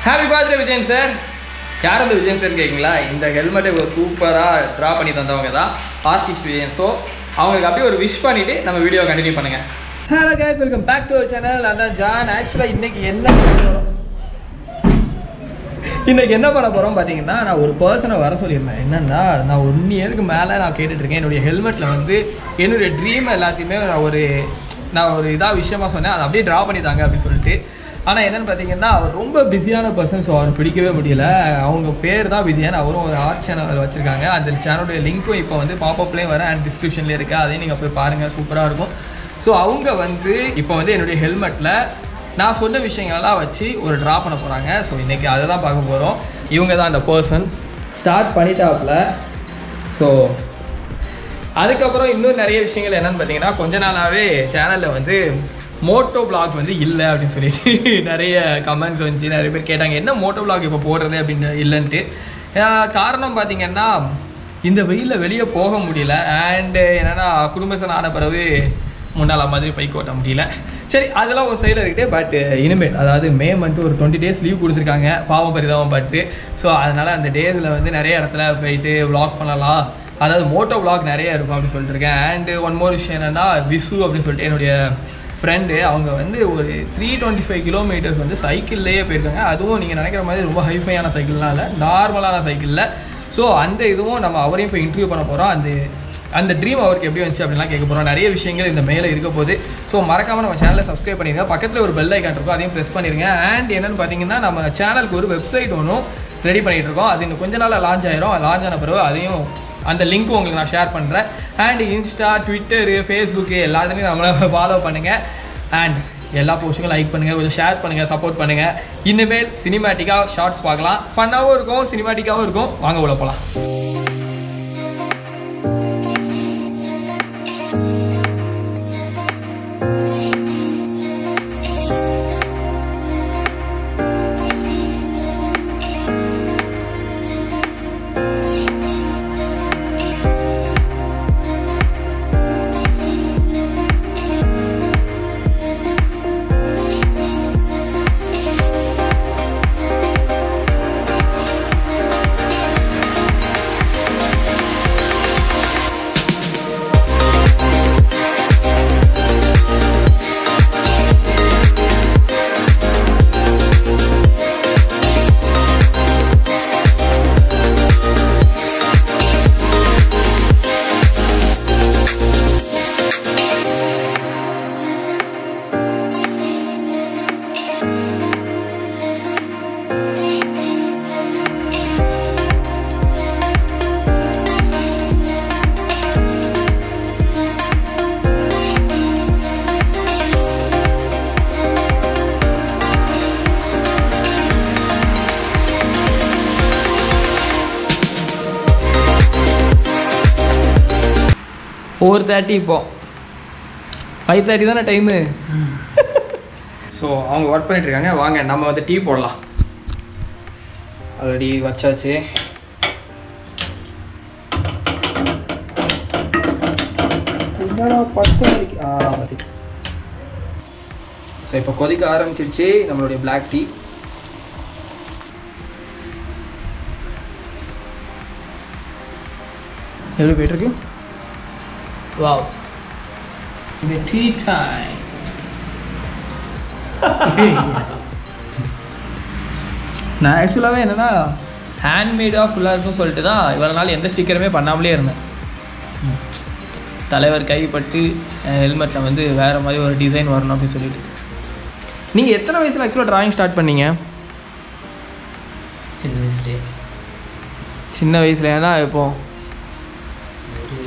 happy birthday Vijayan sir யார் அந்த Vijayan sir கேட்குங்களா இந்த ஹெல்மெட்டை ஒரு சூப்பராக ட்ரா பண்ணி தந்தவங்க தான் ஆர்டிஸ்ட் விஜயன் ஸோ அவங்களுக்கு அப்படியே ஒரு விஷ் பண்ணிவிட்டு நம்ம வீடியோ கண்டினியூ பண்ணுங்கள் hello guys welcome back to channel அதான் ஜான் ஆக்சுவலாக இன்னைக்கு என்ன பண்ண போகிறோம் இன்னைக்கு என்ன பண்ண போகிறோம் பார்த்தீங்கன்னா நான் ஒரு பர்சனை வர சொல்லியிருந்தேன் என்னன்னா நான் ஒன் இயருக்கு மேலே நான் கேட்டுட்டு இருக்கேன் என்னுடைய ஹெல்மெட்டில் வந்து என்னுடைய ட்ரீம் எல்லாத்தையுமே நான் ஒரு நான் ஒரு இதாக விஷயமா சொன்னேன் அதை அப்படியே ட்ரா பண்ணி தாங்க அப்படின்னு சொல்லிட்டு ஆனால் என்னன்னு பார்த்தீங்கன்னா அவர் ரொம்ப பிஸியான பர்சன் ஸோ அவர் பிடிக்கவே முடியல அவங்க பேர் தான் விஜயன் அவரும் ஒரு ஆர்ட் சேனல் வச்சுருக்காங்க அந்த சேனலுடைய லிங்க்கும் இப்போ வந்து பாப்பப்லேயும் வர அண்ட் டிஸ்கிரிப்ஷன்லேயே இருக்குது அதையும் நீங்கள் போய் பாருங்கள் சூப்பராக இருக்கும் ஸோ அவங்க வந்து இப்போ வந்து என்னுடைய ஹெல்மெட்டில் நான் சொன்ன விஷயங்களெல்லாம் வச்சு ஒரு ட்ரா பண்ண போகிறாங்க ஸோ இன்றைக்கி அதை தான் பார்க்க போகிறோம் இவங்க தான் அந்த பர்சன் ஸ்டார்ட் பண்ணிட்டாப்புல ஸோ அதுக்கப்புறம் இன்னும் நிறைய விஷயங்கள் என்னன்னு பார்த்தீங்கன்னா கொஞ்ச நாளாகவே சேனலில் வந்து மோட்டோ பிளாக் வந்து இல்லை அப்படின்னு சொல்லிட்டு நிறைய கமெண்ட்ஸ் வந்துச்சு நிறைய பேர் கேட்டாங்க என்ன மோட்டோ பிளாக் இப்போ போடுறது அப்படின்னு இல்லைன்ட்டு ஆஹ் காரணம் பார்த்தீங்கன்னா இந்த வெயிலில் வெளியே போக முடியல அண்டு என்னென்னா குடும்பசன் ஆன பிறகு முன்னால் மாதிரி பைக் ஓட்ட முடியல சரி அதெல்லாம் ஒரு சைடில் இருக்கட்டே பட் இனிமேல் அதாவது மே மந்த் ஒரு டுவெண்ட்டி டேஸ் லீவ் கொடுத்துருக்காங்க பாவம் பரிதாபம் பட்டு ஸோ அதனால் அந்த டேஸில் வந்து நிறைய இடத்துல போயிட்டு vlog பண்ணலாம் அதாவது மோட்டோ vlog நிறைய இருக்கும் அப்படின்னு சொல்லிட்டு இருக்கேன் அண்டு ஒன் மோர் விஷயம் என்னென்னா விசு அப்படின்னு சொல்லிட்டு என்னுடைய ஃப்ரெண்டு அவங்க வந்து ஒரு த்ரீ டுவெண்ட்டி ஃபைவ் கிலோமீட்டர்ஸ் வந்து சைக்கிள்லேயே போயிருக்காங்க அதுவும் நீங்கள் நினைக்கிற மாதிரி ரொம்ப ஹைஃபையான சைக்கிள்லாம் இல்லை நார்மலான சைக்கிளில் ஸோ அந்த இதுவும் நம்ம அவரையும் இப்போ இன்டர்வியூ பண்ண போகிறோம் அந்த அந்த ட்ரீம் அவருக்கு எப்படி வந்துச்சு அப்படின்லாம் கேட்க போகிறோம் நிறைய விஷயங்கள் இந்த மேலே இருக்க போகுது ஸோ மறக்காமல் நம்ம சேனலை சப்ஸ்கிரைப் பண்ணிடுங்க பக்கத்தில் ஒரு பெல் ஐக்கான் இருக்கும் அதையும் ப்ரெஸ் பண்ணிடுங்க அண்ட் என்னென்னு பார்த்தீங்கன்னா நம்ம சேனலுக்கு ஒரு வெப்சைட் ஒன்றும் ரெடி பண்ணிகிட்டு இருக்கோம் அது இன்னும் கொஞ்ச நாளில் லான்ச் ஆயிரும் லான்ச் ஆன பிறகு அதையும் அந்த லிங்க் உங்களுக்கு நான் ஷேர் பண்ணுறேன் அண்ட் இன்ஸ்டா ட்விட்டரு ஃபேஸ்புக்கு எல்லாத்துலேயும் நம்மளை ஃபாலோ பண்ணுங்கள் அண்ட் எல்லா போஸ்ட்டுக்கும் லைக் பண்ணுங்கள் கொஞ்சம் ஷேர் பண்ணுங்கள் சப்போர்ட் பண்ணுங்கள் இனிமேல் சினிமேட்டிக்காக ஷார்ட்ஸ் பார்க்கலாம் ஃபன்னாகவும் இருக்கும் சினிமேட்டிக்காகவும் இருக்கும் வாங்க உள்ள போகலாம் ஃபோர் தேர்ட்டி இப்போ ஃபைவ் தேர்ட்டி தானே டைமு ஸோ அவங்க ஒர்க் பண்ணிட்டு இருக்காங்க வாங்க நம்ம வந்து டீ போடலாம் ஆல்ரெடி வச்சாச்சு என்னடா பத்து மணிக்கு ஆ மதி ஸோ இப்போ கொதிக்க ஆரம்பிச்சிருச்சு நம்மளுடைய பிளாக் டீ எப்படி போயிட்டுருக்கு வாவ் இது டீ டைம் நான் ஆக்சுவலாகவே என்னென்னா ஹேண்ட்மேடாக ஃபுல்லாக இருக்கும்னு சொல்லிட்டு தான் இவ்வளோ நாள் எந்த ஸ்டிக்கருமே பண்ணாமலே இருந்தேன் தலைவர் கைப்பட்டு ஹெல்மெட்டில் வந்து வேறு மாதிரி ஒரு டிசைன் வரணும் அப்படின்னு சொல்லிட்டு நீங்கள் எத்தனை வயசில் ஆக்சுவலாக டிராயிங் ஸ்டார்ட் பண்ணீங்க சின்ன வயசுலேயே சின்ன வயசுல ஏன்னா இப்போ ஒரு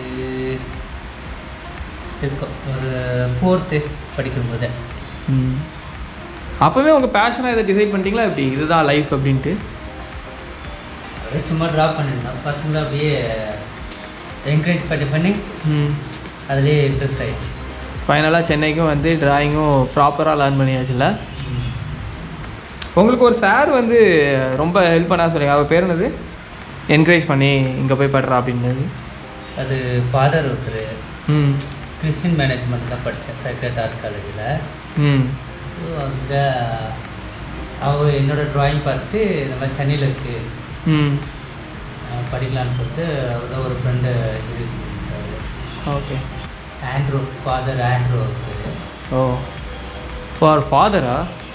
இருக்கும் ஒரு ஃபோர்த்து படிக்கும்போது அப்போவே உங்கள் பேஷனாக இதை டிசைட் பண்ணிட்டீங்களா எப்படி இதுதான் லைஃப் அப்படின்ட்டு அப்படியே சும்மா ட்ரா பண்ணிருந்தேன் பசங்களை அப்படியே என்கரேஜ் பண்ணி பண்ணி ம் அதுலேயே இன்ட்ரெஸ்ட் ஆயிடுச்சு ஃபைனலாக சென்னைக்கும் வந்து டிராயிங்கும் ப்ராப்பராக லேர்ன் பண்ணியாச்சுல்ல உங்களுக்கு ஒரு சார் வந்து ரொம்ப ஹெல்ப் பண்ணா சொல்லுங்க அவர் பேர் என்னது என்கரேஜ் பண்ணி இங்கே போய் படுறா அப்படின்னது அது ஃபாதர் ஒருத்தர் ம் கிறிஸ்டின் மேனேஜ்மெண்ட் தான் படித்தேன் செக்ரட் ஆர்ட் காலேஜில் ம் ஸோ அங்கே அவர் என்னோட டிராயிங் பார்த்து இந்த மாதிரி சென்னையில் இருக்குது ம் படிக்கலான்னு சொல்லிட்டு அவர் தான் ஒரு ஃப்ரெண்டு இன்ட்ரடியூஸ் பண்ணியிருக்காரு ஓகே ஆண்ட்ரோ ஃபாதர் ஆண்ட்ரோ இருக்குது ஓ ஃபார் ஃபாதரா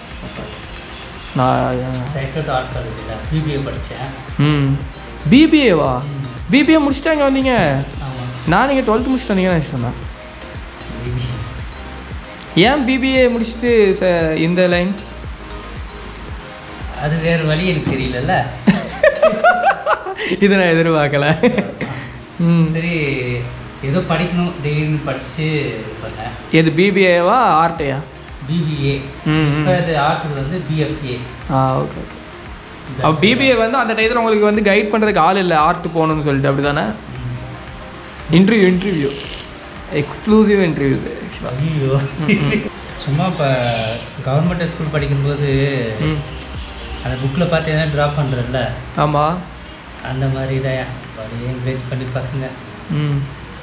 நான் செகண்ட் ஆர்ட் காலேஜில் பிபிஏ படித்தேன் ம் பிபிஏவா பிபிஏ முடிச்சுட்டு இங்கே வந்தீங்க ஆமாம் நான் நீங்கள் டுவெல்த்து முடிச்சுட்டு வந்தீங்கன்னு நினச்சிட்டேன் பிபிஏ ஏன் பிபிஏ முடிச்சுட்டு ச இந்த லைன் அது வேறு வழி எனக்கு தெரியலல்ல இதை நான் எதிர்பார்க்கல ம் சரி ஏதோ படிக்கணும் திடீர்னு படிச்சுட்டு இது பண்ணேன் எது பிபிஏவா ஆர்ட்டையா பிபிஏ ம் இப்போ அது ஆர்ட் வந்து பிஎஃப்ஏ ஆ ஓகே ஓகே அப்போ பிபிஏ வந்து அந்த டயத்தில் உங்களுக்கு வந்து கைட் பண்ணுறதுக்கு ஆள் இல்லை ஆர்ட் போகணும்னு சொல்லிட்டு அப்படி தானே இன்டர்வியூ இன்டர்வியூ எக்ஸ்க்ளூசிவ் இன்டர்வியூ ஐயோ சும்மா இப்போ கவர்மெண்ட் ஸ்கூல் படிக்கும்போது ம் அந்த புக்கில் பார்த்து எதனா ட்ரா பண்ணுறேன்ல ஆமாம் அந்த மாதிரி தான் அப்படியே என்கரேஜ் பண்ணி பசங்க ம்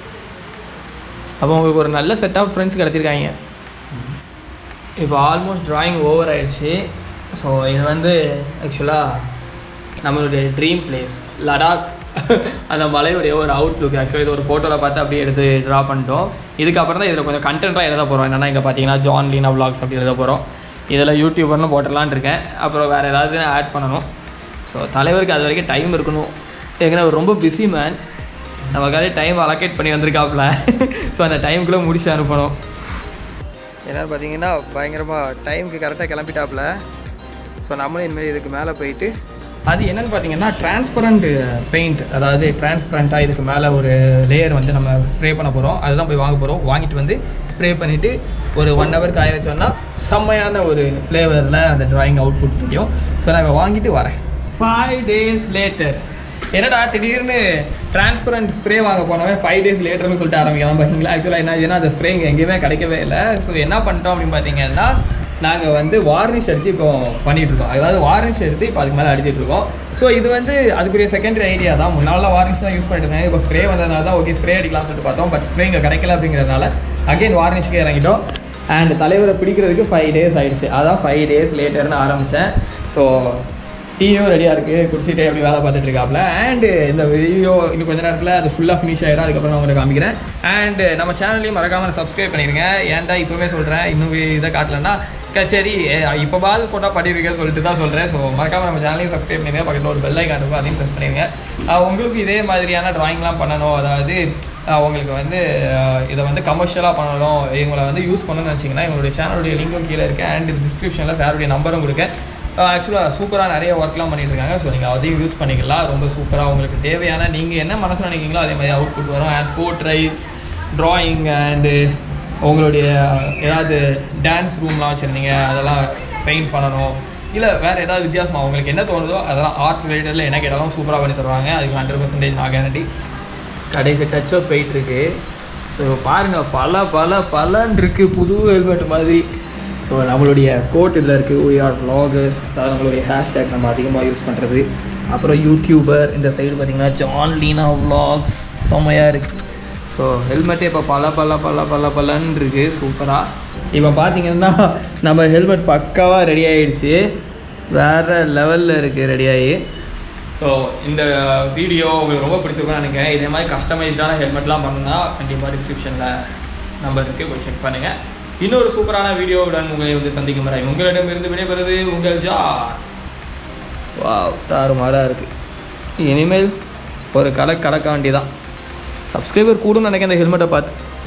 அப்போ உங்களுக்கு ஒரு நல்ல செட் ஆஃப் ஃப்ரெண்ட்ஸ் கிடச்சிருக்காங்க இப்போ ஆல்மோஸ்ட் drawing ஓவர் ஆயிடுச்சு ஸோ இது வந்து ஆக்சுவலாக நம்மளுடைய ட்ரீம் பிளேஸ் லடாக் அந்த மலையுடைய ஒரு அவுட்லுக் ஆக்சுவலாக இது ஒரு ஃபோட்டோவில் பார்த்து அப்படியே எடுத்து ட்ரா பண்ணிட்டோம் இதுக்கப்புறம் தான் இதில் கொஞ்சம் கண்டென்ட்டாக எழுத போகிறோம் என்னென்னா இங்கே பார்த்தீங்கன்னா ஜான் லீனா vlogs அப்படி எழுத போகிறோம் இதில் யூடியூபர்னு போட்டுடலான்னு இருக்கேன் அப்புறம் வேறு ஏதாவது ஆட் பண்ணணும் ஸோ தலைவருக்கு அது வரைக்கும் டைம் இருக்கணும் ஏற்கனவே அவர் ரொம்ப பிஸி மேன் நமக்காக டைம் அலோகேட் பண்ணி வந்திருக்காப்புல ஸோ அந்த டைமுக்குள்ளே முடிச்சு அனுப்பணும் என்னன்னு பார்த்தீங்கன்னா பயங்கரமாக டைமுக்கு கரெக்டாக கிளம்பிட்டாப்புல ஸோ நம்மளும் இனிமேல் இதுக்கு மேலே போயிட்டு அது என்னன்னு பார்த்தீங்கன்னா டிரான்ஸ்பரண்ட் பெயிண்ட் அதாவது டிரான்ஸ்பரண்ட்டாக இதுக்கு மேலே ஒரு லேயர் வந்து நம்ம ஸ்ப்ரே பண்ண போகிறோம் அதுதான் போய் வாங்க போகிறோம் வாங்கிட்டு வந்து ஸ்ப்ரே பண்ணிவிட்டு ஒரு ஒன் ஹவர் காய வச்சோம்னா செம்மையான ஒரு ஃப்ளேவரில் அந்த drawing அவுட்புட் தெரியும் ஸோ நான் இப்போ வாங்கிட்டு வரேன் ஃபைவ் டேஸ் லேட்டர் என்னடா திடீர்னு டிரான்ஸ்பரண்ட் ஸ்ப்ரே வாங்க போனவன் ஃபைவ் டேஸ் லேட்டர்னு சொல்லிட்டு ஆரம்பிக்கலாம் பார்த்தீங்களா ஆக்சுவலாக என்ன ஆச்சுன்னா அந்த ஸ்ப்ரே இங்கே எங்கேயுமே கிடைக்கவே இல்லை ஸோ என்ன பண்ணிட்டோம் அப்படின்னு பார்த்தீங்கன்னா நாங்கள் வந்து வார்னிஷ் அடித்து இப்போ பண்ணிட்டு இருக்கோம் அதாவது வார்னிஷ் எடுத்து இப்போ அதுக்கு மேலே அடிச்சிட்டு இருக்கோம் ஸோ இது வந்து அதுக்குரிய செகண்டரி ஐடியா தான் முன்னாலாம் வார்னிஷ் தான் யூஸ் பண்ணிட்டு இருந்தேன் இப்போ ஸ்ப்ரே வந்ததுனால தான் ஓகே ஸ்ப்ரே அடிக்கலாம்னு சொல்லிட்டு பார்த்தோம் பட் ஸ்ப்ரே இங்கே கிடைக்கல அப்படிங்கிறதுனால அகைன் வார்னிஷ்க்கு இறங்கிட்டோம் அண்ட் தலைவரை பிடிக்கிறதுக்கு ஃபைவ் டேஸ் ஆயிடுச்சு அதான் ஃபைவ் டேஸ் லேட்டர்னு ஆரம்பித்தேன் ஸோ டீயும் ரெடியாக இருக்குது குடிச்சிட்டே அப்படி வேலை பார்த்துட்டு இருக்காப்ல அண்டு இந்த வீடியோ இன்னும் கொஞ்ச நேரத்தில் அது ஃபுல்லாக ஃபினிஷ் ஆயிடும் அதுக்கப்புறம் நான் உங்களுக்கு காமிக்கிறேன் அண்டு நம்ம சேனல்லையும் மறக்காமல் சப்ஸ்கிரைப் பண்ணிடுங்க ஏன்டா இப்போவே சொல்கிறேன் இன்னும் இதை காட்டலன்னா க- சரி இப்போவாது சொன்னால் பண்ணிருக்கேன் சொல்லிட்டு தான் சொல்கிறேன் ஸோ மறக்காமல் நம்ம சேனலையும் சப்ஸ்கிரைப் பண்ணிடுங்க பக்கத்தில் ஒரு பெல் ஐக்கான் இருக்கும் அதையும் ப்ரெஸ் பண்ணிடுங்க அஹ் உங்களுக்கு இதே மாதிரியான ட்ராயிங்லாம் பண்ணணும் அதாவது அஹ் உங்களுக்கு வந்து அஹ் இதை வந்து கமர்ஷியலாக பண்ணணும் இவங்களை வந்து யூஸ் பண்ணணும்னு வச்சிங்கன்னா இவங்களுடைய சேனலுடைய லிங்கும் கீழே இருக்குது அண்ட் டிஸ்கிரிப்ஷனில் சாருடைய நம்பரும் கொடுக்க ஆக்சுவலாக சூப்பராக நிறைய ஒர்க்லாம் பண்ணிட்டு இருக்காங்க ஸோ நீங்கள் அதையும் யூஸ் பண்ணிக்கலாம் ரொம்ப சூப்பராக உங்களுக்கு தேவையான நீங்கள் என்ன மனசில் நினைக்கிறீங்களோ அதே மாதிரி அவுட்புட் வரும் and sport rights drawing and உங்களுடைய ஏதாவது டான்ஸ் ரூம்லாம் வச்சுருந்தீங்க அதெல்லாம் பெயிண்ட் பண்ணணும் இல்லை வேறு ஏதாவது வித்தியாசமாக உங்களுக்கு என்ன தோணுதோ அதெல்லாம் ஆர்ட் ரிலேட்டடில் என்ன கேட்டாலும் சூப்பராக பண்ணி தருவாங்க அதுக்கு ஹண்ட்ரட் பர்சன்டேஜ் நான் கேரண்டி கடைசி டச்சப் போயிட்டுருக்கு ஸோ பாருங்கள் பல பல பலன் இருக்குது புது ஹெல்மெட் மாதிரி ஸோ நம்மளுடைய கோட் இதில் இருக்குது we are vloggers அதாவது நம்மளுடைய ஹேஷ்டேக் நம்ம அதிகமாக யூஸ் பண்ணுறது அப்புறம் யூடியூபர் இந்த சைடு பார்த்தீங்கன்னா ஜான் லீனா vlogs செம்மையாக இருக்குது ஸோ ஹெல்மெட்டே இப்போ பல பல பல பல பலன்னு இருக்குது சூப்பராக இப்போ பார்த்தீங்கன்னா நம்ம ஹெல்மெட் பக்காவாக ரெடி ஆயிடுச்சு வேறு லெவலில் இருக்குது ரெடியாகி ஸோ இந்த வீடியோ உங்களுக்கு ரொம்ப பிடிச்சிருக்கும்னு நினைக்கிறேன் இதே மாதிரி கஸ்டமைஸ்டான ஹெல்மெட்லாம் பண்ணணும்னா கண்டிப்பாக டிஸ்கிரிப்ஷனில் நம்பர் இருக்குது போய் செக் பண்ணுங்கள் இன்னொரு சூப்பரான வீடியோவுடன் உங்களை வந்து சந்திக்கும் வரை உங்களிடமிருந்து விடைபெறுவது உங்கள் ஜா வாவ் தாறுமாறாக இருக்குது இனிமேல் ஒரு கடை கடக்க வேண்டியதான் சப்ஸ்கிரைபர் கூடும்னு நினைக்கிறேன் இந்த ஹெல்மெட்டை பார்த்து